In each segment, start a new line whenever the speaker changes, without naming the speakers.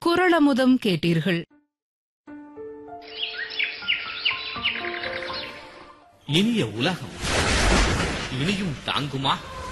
குரளமுதம் கேட்டீர்கள்
இனிய உலகம் இனியும் தாங்குமா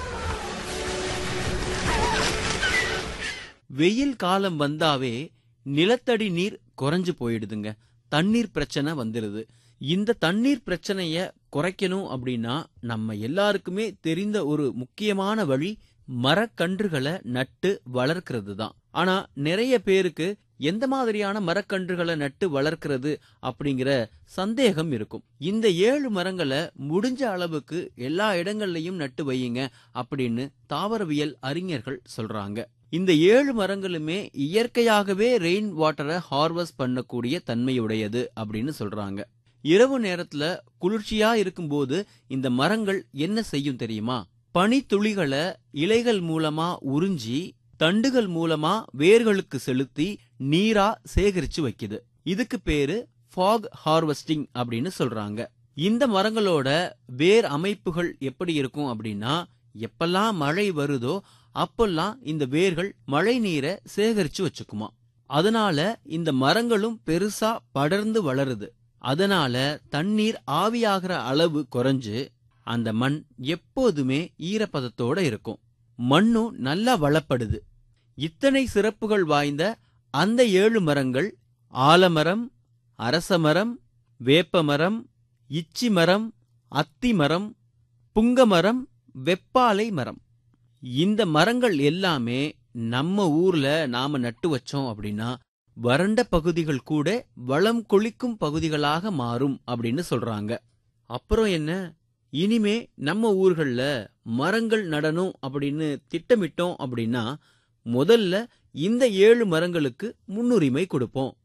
வெயில் காலம் வந்தாவே நிலத்தடி நீர் குறைஞ்சு போயிடுதுங்க தண்ணீர் பிரச்சனை வந்துருது இந்த தண்ணீர் பிரச்சனைய குறைக்கணும் அப்படின்னா நம்ம எல்லாருக்குமே தெரிந்த ஒரு முக்கியமான வழி மரக்கன்றுகளை நட்டு வளர்க்கிறது தான் ஆனா நிறைய பேருக்கு எந்த மாதிரியான மரக்கன்றுகளை நட்டு வளர்க்கிறது அப்படிங்கிற சந்தேகம் இருக்கும் இந்த ஏழு மரங்களை முடிஞ்ச அளவுக்கு எல்லா இடங்கள்லயும் நட்டு வையுங்க அப்படின்னு தாவரவியல் அறிஞர்கள் சொல்றாங்க இந்த ஏழு மரங்களுமே இயற்கையாகவே ரெயின் வாட்டரை ஹார்வெஸ்ட் பண்ணக்கூடிய தன்மையுடையது அப்படின்னு சொல்றாங்க இரவு நேரத்துல குளிர்ச்சியா இருக்கும்போது இந்த மரங்கள் என்ன செய்யும் தெரியுமா பனித்துளிகளை இலைகள் மூலமா உறிஞ்சி தண்டுகள் மூலமா வேர்களுக்கு செலுத்தி நீரா சேகரிச்சு வைக்குது இதுக்கு பேரு ஃபாக் ஹார்வெஸ்டிங் அப்படின்னு சொல்றாங்க இந்த மரங்களோட வேர் அமைப்புகள் எப்படி இருக்கும் அப்படின்னா எப்பெல்லாம் மழை வருதோ அப்பெல்லாம் இந்த வேர்கள் மழை நீரை சேகரிச்சு வச்சுக்குமா அதனால இந்த மரங்களும் பெருசா படர்ந்து வளருது அதனால தண்ணீர் ஆவியாகிற அளவு குறைஞ்சு அந்த மண் எப்போதுமே ஈரப்பதத்தோட இருக்கும் மண்ணும் நல்லா வளப்படுது இத்தனை சிறப்புகள் வாய்ந்த அந்த ஏழு மரங்கள் ஆலமரம் அரசமரம் வேப்பமரம் இச்சி மரம் அத்தி மரம் புங்கமரம் வெப்பாலை மரம் இந்த மரங்கள் எல்லாமே நம்ம ஊர்ல நாம நட்டு வச்சோம் அப்படின்னா வறண்ட பகுதிகள் கூட வளம் கொளிக்கும் பகுதிகளாக மாறும் அப்படின்னு சொல்றாங்க அப்புறம் என்ன இனிமே நம்ம ஊர்கள்ல மரங்கள் நடணும் அப்படின்னு திட்டமிட்டோம் அப்படின்னா முதல்ல இந்த ஏழு மரங்களுக்கு முன்னுரிமை கொடுப்போம்